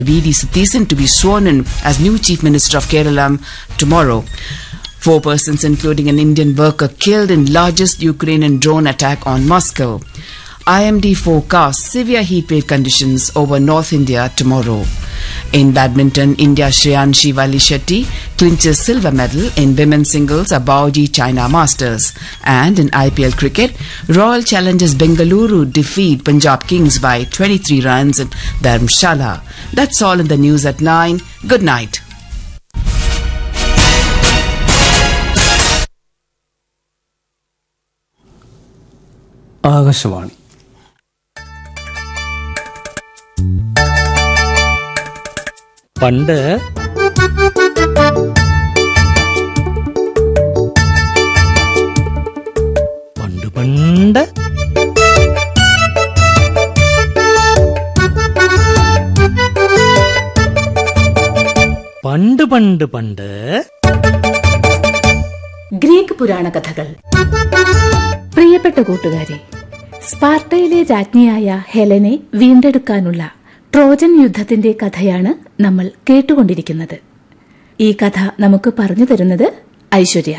V.D. Satisan to be sworn in as new Chief Minister of Kerala tomorrow. Four persons, including an Indian worker, killed in largest Ukrainian drone attack on Moscow. IMD forecasts severe heatwave conditions over North India tomorrow. In badminton, India Shreyanshi Vali Shetty clinches silver medal in women's singles Abaoji China Masters. And in IPL cricket, Royal Challengers Bengaluru defeat Punjab Kings by 23 runs in Dharamshala. That's all in the news at 9. Good night. Akashvani പണ്ട് പണ്ട് പണ്ട് പണ്ട് പണ്ട് പണ്ട് Greek പുരാണ കഥകൾ പ്രിയപ്പെട്ട കൂട്ടുകാരെ സ്പാർട്ടയിലെ രാജ്ഞിയായ ഹെലനെ വീണ്ടെടുക്കാനുള്ള ട്രോജൻ യുദ്ധത്തിന്റെ കഥയാണ് നമ്മൾ കേട്ടുകൊണ്ടിരിക്കുന്നത് ഈ കഥ നമുക്ക് പറഞ്ഞു തരുന്നത് ഐശ്വര്യ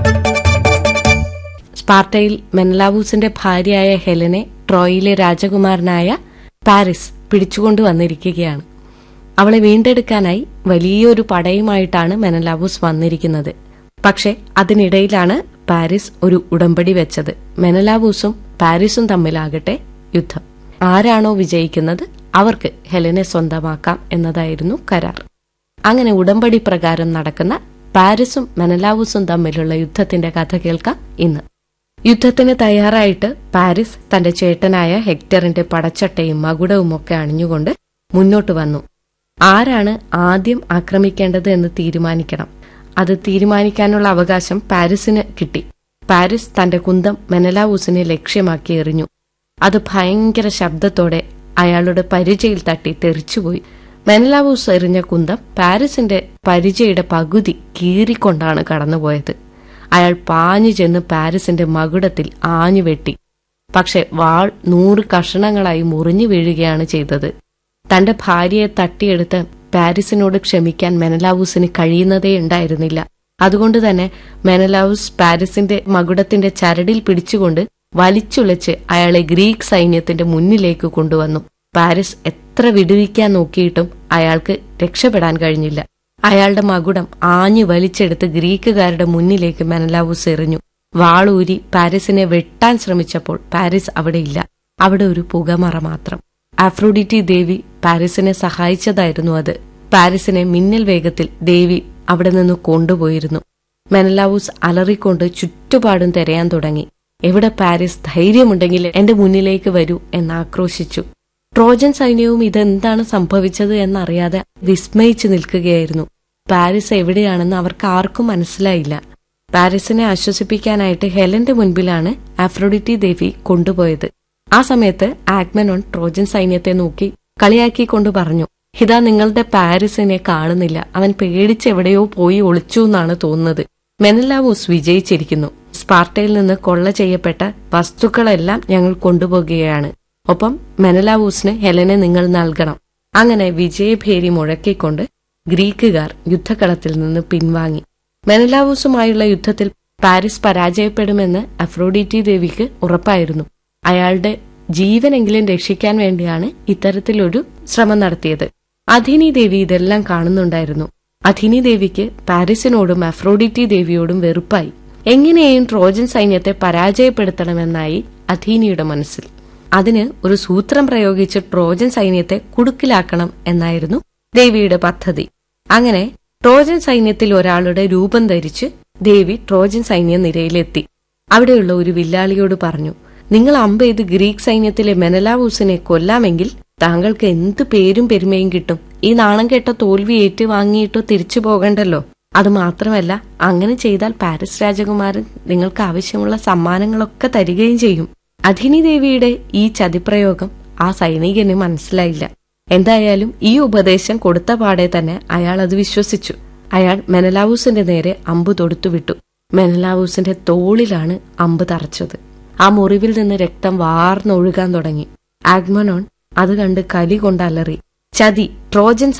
സ്പാർട്ടയിൽ മെനലാവൂസിന്റെ ഭാര്യയായ ഹെലനെ ട്രോയിലെ രാജകുമാരനായ പാരിസ് പിടിച്ചുകൊണ്ടു വന്നിരിക്കുകയാണ് അവളെ വീണ്ടെടുക്കാനായി വലിയൊരു പടയുമായിട്ടാണ് മെനലാവൂസ് വന്നിരിക്കുന്നത് പക്ഷെ അതിനിടയിലാണ് പാരീസ് ഒരു ഉടമ്പടി വെച്ചത് മെനലാവൂസും പാരീസും തമ്മിലാകട്ടെ യുദ്ധം ആരാണോ വിജയിക്കുന്നത് അവർക്ക് ഹെലനെ സ്വന്തമാക്കാം എന്നതായിരുന്നു കരാർ അങ്ങനെ ഉടമ്പടി പ്രകാരം നടക്കുന്ന പാരീസും മെനലാവൂസും തമ്മിലുള്ള യുദ്ധത്തിന്റെ കഥ കേൾക്കാം ഇന്ന് യുദ്ധത്തിന് തയ്യാറായിട്ട് പാരീസ് തന്റെ ചേട്ടനായ ഹെക്ടറിന്റെ പടച്ചട്ടയും മകുടവും ഒക്കെ അണിഞ്ഞുകൊണ്ട് മുന്നോട്ട് വന്നു ആരാണ് ആദ്യം ആക്രമിക്കേണ്ടത് എന്ന് തീരുമാനിക്കണം അത് തീരുമാനിക്കാനുള്ള അവകാശം പാരീസിന് കിട്ടി പാരീസ് തന്റെ കുന്തം മെനലാവൂസിനെ ലക്ഷ്യമാക്കി എറിഞ്ഞു അത് ഭയങ്കര ശബ്ദത്തോടെ അയാളുടെ പരിചയിൽ തട്ടി തെറിച്ചുപോയി മെനലാവൂസ് എറിഞ്ഞ കുന്തം പാരീസിന്റെ പരിചയുടെ പകുതി കീറിക്കൊണ്ടാണ് കടന്നുപോയത് അയാൾ പാഞ്ഞു ചെന്ന് പാരീസിന്റെ മകുടത്തിൽ ആഞ്ഞു വെട്ടി പക്ഷെ വാൾ നൂറ് കഷണങ്ങളായി മുറിഞ്ഞു വീഴുകയാണ് ചെയ്തത് തന്റെ ഭാര്യയെ തട്ടിയെടുത്ത് പാരീസിനോട് ക്ഷമിക്കാൻ മെനലാവൂസിന് കഴിയുന്നതേ ഉണ്ടായിരുന്നില്ല അതുകൊണ്ട് തന്നെ മെനലാവൂസ് പാരീസിന്റെ മകുടത്തിന്റെ ചരടിൽ പിടിച്ചുകൊണ്ട് വലിച്ചുലച്ച് അയാളെ ഗ്രീക്ക് സൈന്യത്തിന്റെ മുന്നിലേക്ക് കൊണ്ടുവന്നു പാരീസ് എത്ര വിടുവിക്കാൻ നോക്കിയിട്ടും അയാൾക്ക് രക്ഷപ്പെടാൻ കഴിഞ്ഞില്ല അയാളുടെ മകുടം ആഞ്ഞു വലിച്ചെടുത്ത് ഗ്രീക്കുകാരുടെ മുന്നിലേക്ക് മെനലാവൂസ് എറിഞ്ഞു വാളൂരി പാരീസിനെ വെട്ടാൻ ശ്രമിച്ചപ്പോൾ പാരീസ് അവിടെയില്ല അവിടെ ഒരു പുകമറ മാത്രം ആഫ്രോഡിറ്റി ദേവി പാരീസിനെ സഹായിച്ചതായിരുന്നു അത് പാരീസിനെ മിന്നൽ വേഗത്തിൽ ദേവി അവിടെ നിന്ന് കൊണ്ടുപോയിരുന്നു മെനലാവൂസ് അലറിക്കൊണ്ട് ചുറ്റുപാടും തിരയാൻ തുടങ്ങി എവിടെ പാരീസ് ധൈര്യമുണ്ടെങ്കിൽ എന്റെ മുന്നിലേക്ക് വരൂ എന്ന് ആക്രോശിച്ചു ട്രോജൻ സൈന്യവും ഇതെന്താണ് സംഭവിച്ചത് എന്നറിയാതെ വിസ്മയിച്ചു നിൽക്കുകയായിരുന്നു പാരീസ് എവിടെയാണെന്ന് അവർക്ക് ആർക്കും മനസ്സിലായില്ല പാരീസിനെ ആശ്വസിപ്പിക്കാനായിട്ട് ഹെലന്റെ മുൻപിലാണ് ആഫ്രോഡിറ്റി ദേവി കൊണ്ടുപോയത് ആ സമയത്ത് ആഗ്മനോൺ ട്രോജൻ സൈന്യത്തെ നോക്കി കളിയാക്കിക്കൊണ്ട് പറഞ്ഞു ഇതാ നിങ്ങളുടെ പാരീസിനെ കാണുന്നില്ല അവൻ പേടിച്ച് എവിടെയോ പോയി ഒളിച്ചു എന്നാണ് തോന്നുന്നത് മെനലാവൂസ് വിജയിച്ചിരിക്കുന്നു സ്പാർട്ടയിൽ നിന്ന് കൊള്ള ചെയ്യപ്പെട്ട വസ്തുക്കളെല്ലാം ഞങ്ങൾ കൊണ്ടുപോകുകയാണ് ഒപ്പം മെനലാവൂസിന് ഹെലനെ നിങ്ങൾ നൽകണം അങ്ങനെ വിജയഭേരി മുഴക്കിക്കൊണ്ട് ഗ്രീക്കുകാർ യുദ്ധക്കളത്തിൽ നിന്ന് പിൻവാങ്ങി മെനലാവൂസുമായുള്ള യുദ്ധത്തിൽ പാരീസ് പരാജയപ്പെടുമെന്ന് അഫ്രോഡിറ്റി ദേവിക്ക് ഉറപ്പായിരുന്നു അയാളുടെ ജീവനെങ്കിലും രക്ഷിക്കാൻ വേണ്ടിയാണ് ഇത്തരത്തിലൊരു ശ്രമം നടത്തിയത് അധിനി ദേവി ഇതെല്ലാം കാണുന്നുണ്ടായിരുന്നു അധിനി ദേവിക്ക് പാരീസിനോടും അഫ്രോഡിറ്റി ദേവിയോടും വെറുപ്പായി എങ്ങനെയും ട്രോജൻ സൈന്യത്തെ പരാജയപ്പെടുത്തണമെന്നായി അധീനിയുടെ മനസ്സിൽ അതിന് ഒരു സൂത്രം പ്രയോഗിച്ച് ട്രോജൻ സൈന്യത്തെ കുടുക്കിലാക്കണം എന്നായിരുന്നു ദേവിയുടെ പദ്ധതി അങ്ങനെ ട്രോജൻ സൈന്യത്തിൽ ഒരാളുടെ രൂപം ധരിച്ച് ദേവി ട്രോജൻ സൈന്യ നിരയിലെത്തി അവിടെയുള്ള ഒരു വില്ലാളിയോട് പറഞ്ഞു നിങ്ങൾ അമ്പ് ചെയ്ത് ഗ്രീക്ക് സൈന്യത്തിലെ മെനലാവൂസിനെ കൊല്ലാമെങ്കിൽ താങ്കൾക്ക് എന്ത് പേരും പെരുമയും കിട്ടും ഈ നാണം കെട്ട തോൽവി ഏറ്റുവാങ്ങിയിട്ടോ തിരിച്ചു പോകണ്ടല്ലോ അത് മാത്രമല്ല അങ്ങനെ ചെയ്താൽ പാരീസ് രാജകുമാരൻ നിങ്ങൾക്ക് ആവശ്യമുള്ള സമ്മാനങ്ങളൊക്കെ തരികയും ചെയ്യും അധിനി ദേവിയുടെ ഈ ചതിപ്രയോഗം ആ സൈനികന് മനസ്സിലായില്ല എന്തായാലും ഈ ഉപദേശം കൊടുത്ത പാടെ തന്നെ അയാൾ അത് വിശ്വസിച്ചു അയാൾ മെനലാവൂസിന്റെ നേരെ അമ്പ് തൊടുത്തുവിട്ടു മെനലാവൂസിന്റെ തോളിലാണ് അമ്പ് തറച്ചത് ആ മുറിവിൽ നിന്ന് രക്തം വാർന്നൊഴുകാൻ തുടങ്ങി ആഗ്മനോൺ അത് കണ്ട് കലി കൊണ്ട് അലറി ചതി ട്രോജൻ